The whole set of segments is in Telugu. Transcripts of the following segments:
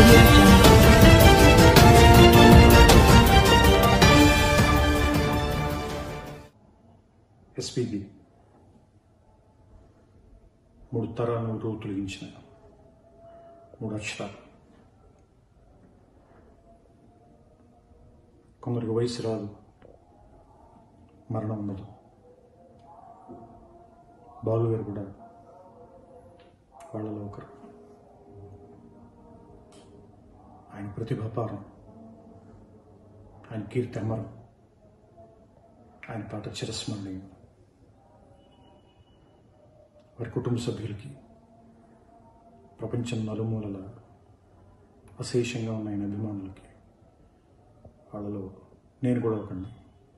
audio jungle. ఎస్పీబి మూడు తరాలను రోజు తొలగించిన మూడు అక్షరాలు కొందరికి వయసు రాదు మరణం ఉండదు బాలు గారు కూడా వాళ్ళలో ఒకరు ఆయన ప్రతిభాపారం ఆయన కీర్తి అమరం ఆయన పాట చిరస్మరణీయం వారి కుటుంబ సభ్యులకి ప్రపంచం నలుమూలల అశేషంగా ఉన్న ఆయన అభిమానులకి వాళ్ళలో నేను కూడా ఒకండి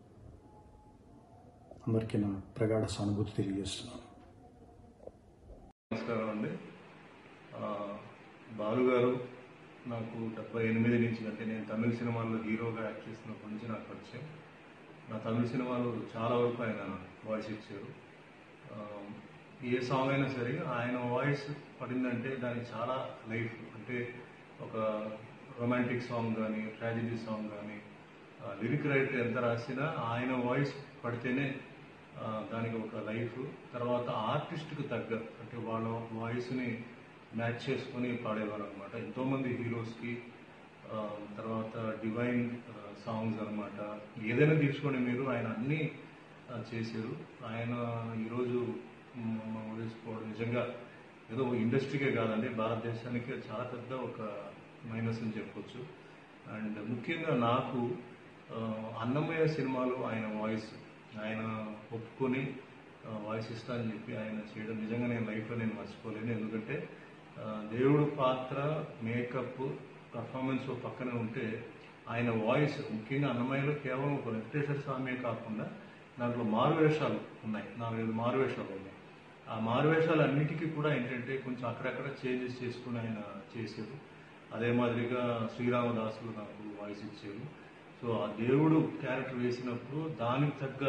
అందరికీ నా ప్రగాఢ సానుభూతి తెలియజేస్తున్నాను నమస్కారం అండి ఆ, బాలు గారు నాకు డెబ్బై ఎనిమిది నుంచి అంటే నేను తమిళ సినిమాల్లో హీరోగా యాక్ట్ చేసినప్పటి నుంచి నాకు పరిచయం నా తమిళ సినిమాలు చాలా వరకు ఆయన వాయిస్ ఇచ్చారు ఆ, ఏ సాంగ్ అయినా సరే ఆయన వాయిస్ పడిందంటే దానికి చాలా లైఫ్ అంటే ఒక రొమాంటిక్ సాంగ్ కానీ ట్రాజడీ సాంగ్ కానీ లిరిక్ రైటర్ ఎంత రాసినా ఆయన వాయిస్ పడితేనే ఆ, దానికి ఒక లైఫ్ తర్వాత ఆర్టిస్ట్కి తగ్గ అంటే వాళ్ళ వాయిస్ని మ్యాచ్ చేసుకొని పాడేవారు అనమాట ఎంతోమంది హీరోస్కి ఆ, తర్వాత డివైన్ సాంగ్స్ అన్నమాట ఏదైనా తీసుకోండి మీరు ఆయన అన్నీ ఆ, చేశారు ఆయన ఈరోజు వదిలిపోవడం నిజంగా ఏదో ఇండస్ట్రీకే కాదండి భారతదేశానికి చాలా పెద్ద ఒక మైనస్ అని చెప్పొచ్చు అండ్ ముఖ్యంగా నాకు ఆ, అన్నమయ్య సినిమాలో ఆయన వాయిస్ ఆయన ఒప్పుకొని ఆ, వాయిస్ ఇస్తా అని చెప్పి ఆయన చేయడం నిజంగా నేను లైఫ్లో నేను మర్చిపోలేను ఎందుకంటే ఆ, దేవుడు పాత్ర మేకప్ పర్ఫార్మెన్స్ ఓ పక్కనే ఉంటే ఆయన వాయిస్ ముఖ్యంగా అన్నమయ్యలో కేవలం ఒక వెంకటేశ్వర స్వామి కాకుండా దాంట్లో మారువేషాలు ఉన్నాయి నాలుగైదు మారువేషాలు ఉన్నాయి ఆ మారువేషాలు అన్నిటికీ కూడా ఏంటంటే కొంచెం అక్కడక్కడ చేంజెస్ చేసుకుని ఆయన చేశారు అదే మాదిరిగా శ్రీరామదాసులు నాకు వాయిస్ ఇచ్చారు సో ఆ దేవుడు క్యారెక్టర్ వేసినప్పుడు దానికి తగ్గ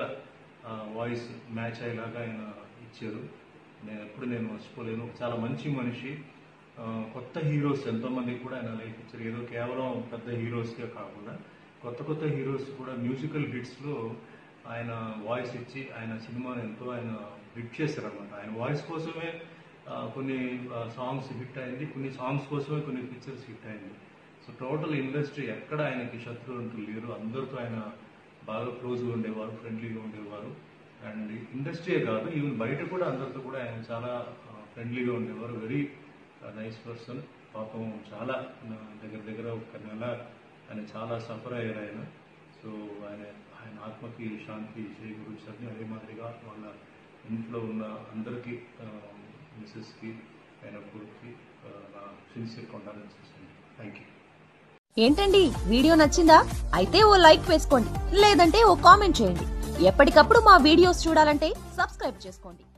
వాయిస్ మ్యాచ్ అయ్యేలాగా ఆయన ఇచ్చారు నేను ఎప్పుడు నేను మర్చిపోలేను చాలా మంచి మనిషి ఆ, కొత్త హీరోస్ ఎంతోమందికి కూడా ఆయన లైఫ్ ఇచ్చారు ఏదో కేవలం పెద్ద హీరోస్కే కాకుండా కొత్త కొత్త హీరోస్ కూడా మ్యూజికల్ హిట్స్లో ఆయన వాయిస్ ఇచ్చి ఆయన సినిమాని ఎంతో ఆయన హిట్ చేశారనమాట ఆయన వాయిస్ కోసమే ఆ, కొన్ని సాంగ్స్ హిట్ అయింది కొన్ని సాంగ్స్ కోసమే కొన్ని పిక్చర్స్ హిట్ అయింది సో టోటల్ ఇండస్ట్రీ ఎక్కడ ఆయనకి శత్రువు అంటూ లేరు అందరితో ఆయన బాగా క్లోజ్గా ఉండేవారు ఫ్రెండ్లీగా ఉండేవారు అండ్ ఇండస్ట్రీయే కాదు ఈవెన్ బయట కూడా అందరితో కూడా ఆయన చాలా ఫ్రెండ్లీగా ఉండేవారు వెరీ నైస్ పర్సన్ పాపం చాలా ఆ, దగ్గర దగ్గర ఒక నెల ఆయన చాలా సఫర్ అయ్యారు ఆయన సో ఆయన ఆయన ఆత్మకి శాంతి చేకూర్చారని అదే మాదిరిగా వాళ్ళ ఇంట్లో ఉన్న అందరికీ మిస్సెస్కి ఆయన కొడుకుకి ఆ, నా సిన్సియర్ కొండాలని చేసింది థ్యాంక్ యూ ఏంటండి వీడియో నచ్చిందా అయితే ఓ లైక్ వేసుకోండి లేదంటే ఓ కామెంట్ చేయండి ఎప్పటికప్పుడు మా వీడియోస్ చూడాలంటే సబ్స్క్రైబ్ చేసుకోండి